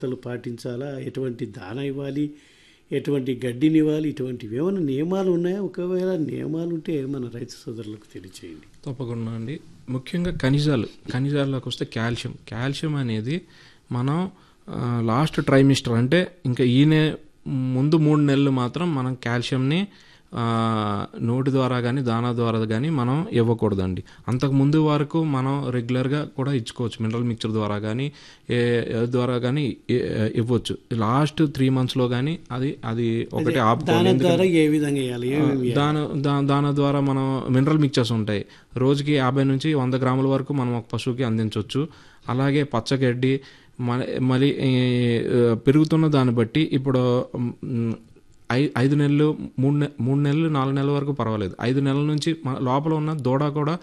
జాగ్రత్తలు పాటించాలా ఎటువంటి దాన ఇవ్వాలి ఎటువంటి గడ్డిని ఇవ్వాలి ఇటువంటివి ఏమైనా నియమాలు ఉన్నాయా ఒకవేళ నియమాలు ఉంటే మన రైతు సోదరులకు తెలియచేయండి తప్పకుండా అండి ముఖ్యంగా ఖనిజాలు ఖనిజాల్లోకి వస్తే కాల్షియం కాల్షియం అనేది మనం ఆ, లాస్ట్ ట్రైమిస్టర్ అంటే ఇంకా ఈయనే ముందు మూడు నెలలు మాత్రం మనం కాల్షియంని ఆ, నోటి ద్వారా కానీ దానా ద్వారా కానీ మనం ఇవ్వకూడదండి అంతకు ముందు వరకు మనం రెగ్యులర్గా కూడా ఇచ్చుకోవచ్చు మినరల్ మిక్చర్ ద్వారా కానీ ఏ ఏ ద్వారా కానీ ఇ- ఇవ్వచ్చు లాస్ట్ త్రీ మంత్స్లో కానీ అది అది ఒకటి ఆపుకోవాలి దాని ద్వారా ఏ విధంగా వేయాలి ఏమేమి దాని దా- దాని ద్వారా మనం మినరల్ మిక్చర్స్ ఉంటాయి రోజుకి యాభై నుంచి వంద గ్రాముల వరకు మనం ఒక పశువుకి అందించవచ్చు అలాగే పచ్చగడ్డి మన మళ్ళీ ఈ, ఆ, పెరుగుతున్న దాన్ని బట్టి ఇప్పుడు మ్, ఐ ఐదు నెలలు మూడు నె మూడు నెలలు నాలుగు నెలల వరకు పర్వాలేదు ఐదు నెలల నుంచి మన లోపల ఉన్న దూడ కూడా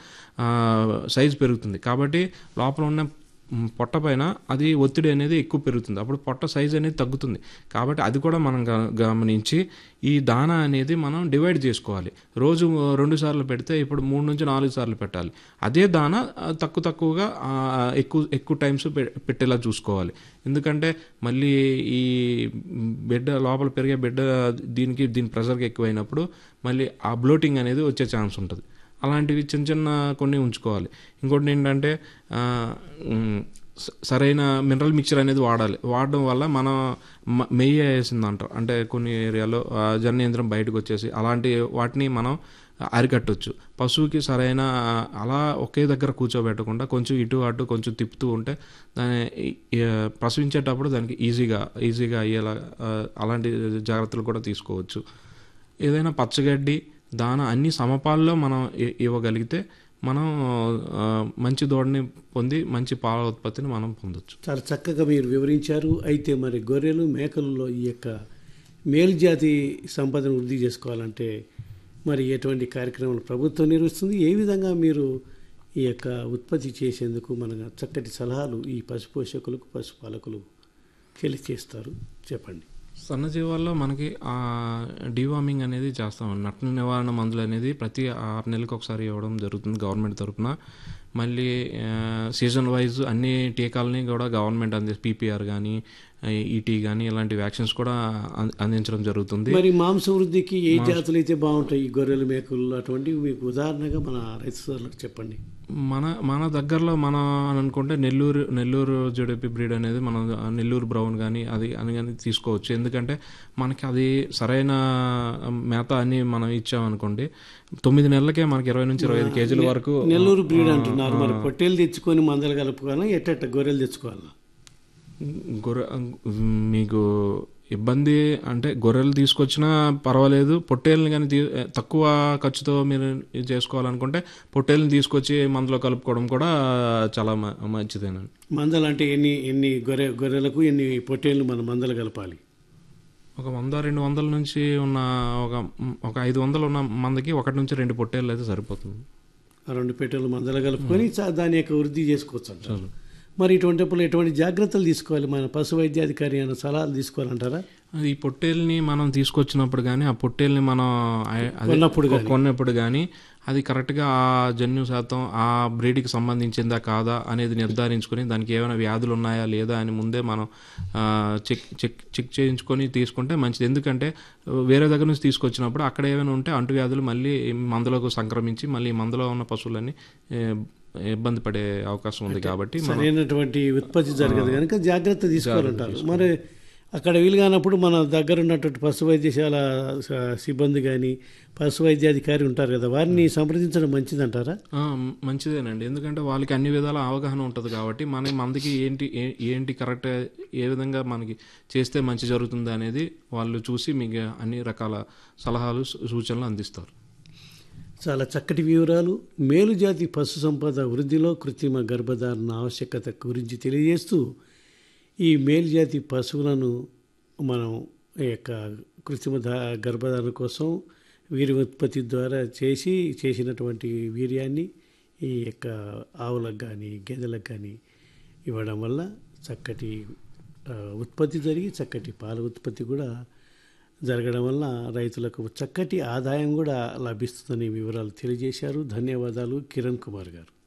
సైజ్ పెరుగుతుంది కాబట్టి లోపల ఉన్న మ్, పొట్ట పైన అది ఒత్తిడి అనేది ఎక్కువ పెరుగుతుంది అప్పుడు పొట్ట సైజ్ అనేది తగ్గుతుంది కాబట్టి అది కూడా మనం గ- గమనించి ఈ దానా అనేది మనం డివైడ్ చేసుకోవాలి రోజు రెండు సార్లు పెడితే ఇప్పుడు మూడు నుంచి నాలుగు సార్లు పెట్టాలి అదే దానా ఆ, తక్కువ తక్కువగా ఆ, ఎక్కువ ఎక్కువ టైమ్స్ పె- పెట్టేలా చూసుకోవాలి ఎందుకంటే మళ్ళీ ఈ బిడ్డ లోపల పెరిగే బిడ్డ దీనికి దీని ప్రెషర్కి ఎక్కువైనప్పుడు మళ్ళీ ఆ బ్లోటింగ్ అనేది వచ్చే ఛాన్స్ ఉంటుంది అలాంటివి చిన్న చిన్న కొన్ని ఉంచుకోవాలి ఇంకోటి ఏంటంటే ఆ, మ్, స- సరైన మినరల్ మిక్చర్ అనేది వాడాలి వాడడం వల్ల మనం మ- మెయ్యి వేసింది అంటారు అంటే కొన్ని ఏరియాలో ఆ, జననేంద్రం బయటకు వచ్చేసి అలాంటి వాటిని మనం అరికట్టవచ్చు పశువుకి సరైన ఆ, అలా ఒకే దగ్గర కూర్చోబెట్టకుండా కొంచెం ఇటు అటు కొంచెం తిప్పుతూ ఉంటే దాని ఈ- ఈ, ప్రసవించేటప్పుడు దానికి ఈజీగా ఈజీగా అయ్యేలా ఆ, అలాంటి జాగ్రత్తలు కూడా తీసుకోవచ్చు ఏదైనా పచ్చగడ్డి దాన అన్ని సమపాల్లో మనం ఇ- ఇవ్వగలిగితే మనం ఆ, మంచి దూడని పొంది మంచి పాల ఉత్పత్తిని మనం పొందొచ్చు చాలా చక్కగా మీరు వివరించారు అయితే మరి గొర్రెలు మేకలలో ఈ యొక్క మేలుజాతి సంపదను వృద్ధి చేసుకోవాలంటే మరి ఎటువంటి కార్యక్రమాలు ప్రభుత్వం నిర్వహిస్తుంది ఏ విధంగా మీరు ఈ యొక్క ఉత్పత్తి చేసేందుకు మన చక్కటి సలహాలు ఈ పశుపోషకులకు పశుపాలకులు తెలియచేస్తారు చెప్పండి సన్నజీవాల్లో మనకి ఆ డివార్మింగ్ అనేది చేస్తాం నట్ల నివారణ మందులు అనేది ప్రతి ఆరు నెలలకు ఒకసారి ఇవ్వడం జరుగుతుంది గవర్నమెంట్ తరపున మళ్ళీ సీజన్ వైజ్ అన్ని టీకాలని కూడా గవర్నమెంట్ అంది పీపీఆర్ కానీ ఈటీ కానీ ఇలాంటి వ్యాక్సిన్స్ కూడా అం- అందించడం జరుగుతుంది మరి మాంస వృద్ధికి ఏ జాతులు అయితే బాగుంటాయి ఈ గొర్రెలు మేకలు అటువంటివి మీకు ఉదాహరణగా మన రైతు సోదరులకు చెప్పండి మన మన దగ్గరలో మనం అని అనుకుంటే నెల్లూరు నెల్లూరు జుడిపి బ్రీడ్ అనేది మనం నెల్లూరు బ్రౌన్ కానీ అది అని కానీ తీసుకోవచ్చు ఎందుకంటే మనకి అది సరైన మేత అని మనం ఇచ్చామనుకోండి తొమ్మిది నెలలకే మనకి ఇరవై నుంచి ఇరవై ఐదు కేజీల వరకు నెల్లూరు బ్రీడ్ అంటున్నారు మరి పొట్టేలు తెచ్చుకొని మందలు కలుపుకోవాలా ఎట్టెట్ట గొర్రెలు తెచ్చుకోవాలా గొర్రె మీకు ఇబ్బంది అంటే గొర్రెలు తీసుకొచ్చినా పర్వాలేదు పొట్టేళ్ళని కానీ తీ తక్కువ ఖర్చుతో మీరు ఇది చేసుకోవాలనుకుంటే పొట్టేళ్ళని తీసుకొచ్చి మందులో కలుపుకోవడం కూడా చాలా మ- మంచిదేనండి మందలు అంటే ఎన్ని ఎన్ని గొర్రె గొర్రెలకు ఎన్ని పొట్టేళ్ళు మన మందలు కలపాలి ఒక వంద రెండు వందల నుంచి ఉన్న ఒక ఒక ఐదు వందలు ఉన్న మందకి ఒకటి నుంచి రెండు పొట్టేళ్ళు అయితే సరిపోతుంది ఆ రెండు పెట్టెలు మందలు కలుపుకొని చా- దాని యొక్క వృద్ధి చేసుకోవచ్చు అంటారు మరి ఇటువంటిప్పుడు ఎటువంటి జాగ్రత్తలు తీసుకోవాలి మన పశు వైద్యాధికారి అయిన సలహాలు తీసుకోవాలంటారా ఈ పొట్టేల్ని మనం తీసుకొచ్చినప్పుడు కానీ ఆ పొట్టేల్ని మనం ఆ- అదే కొన్నప్పుడు కొ- కొన్నప్పుడు కానీ అది కరెక్ట్గా ఆ జన్యు శాతం ఆ బ్రీడ్కి సంబంధించిందా కాదా అనేది నిర్ధారించుకొని దానికి ఏమైనా వ్యాధులు ఉన్నాయా లేదా అని ముందే మనం ఆ, చెక్ చెక్ చెక్ చేయించుకొని తీసుకుంటే మంచిది ఎందుకంటే వేరే దగ్గర నుంచి తీసుకొచ్చినప్పుడు అక్కడ ఏమైనా ఉంటే అంటువ్యాధులు మళ్ళీ మందులకు సంక్రమించి మళ్ళీ ఈ మందులో ఉన్న పశువులన్నీ ఏ, ఇబ్బంది పడే అవకాశం ఉంది కాబట్టి మనం సరైనటువంటి ఉత్పత్తి జరగదు కనుక జాగ్రత్త తీసుకోవాలంటారు మరి అక్కడ వీలు కానప్పుడు మన దగ్గర ఉన్నటువంటి పశు వైద్యశాల స- సిబ్బంది కానీ పశు వైద్యాధికారి ఉంటారు కదా వారిని సంప్రదించడం మంచిదంటారా ఆ, మ్, మంచిదేనండి ఎందుకంటే వాళ్ళకి అన్ని విధాల అవగాహన ఉంటుంది కాబట్టి మన మందికి ఏంటి ఏ- ఏంటి కరెక్ట్ ఏ విధంగా మనకి చేస్తే మంచి జరుగుతుంది అనేది వాళ్ళు చూసి మీకు అన్ని రకాల సలహాలు సూ- సూచనలు అందిస్తారు చాలా చక్కటి వివరాలు మేలుజాతి పశు సంపద వృద్ధిలో కృత్రిమ గర్భధారణ ఆవశ్యకత గురించి తెలియజేస్తూ ఈ మేలుజాతి పశువులను మనం ఈ యొక్క కృత్రిమ ధా- గర్భధారణ కోసం వీరి ఉత్పత్తి ద్వారా చేసి చేసినటువంటి వీర్యాన్ని ఈ యొక్క ఆవులకు కానీ గేదెలకు కానీ ఇవ్వడం వల్ల చక్కటి ఆ, ఉత్పత్తి జరిగి చక్కటి పాల ఉత్పత్తి కూడా జరగడం వల్ల రైతులకు చక్కటి ఆదాయం కూడా లభిస్తుందని వివరాలు తెలియజేశారు ధన్యవాదాలు కిరణ్ కుమార్ గారు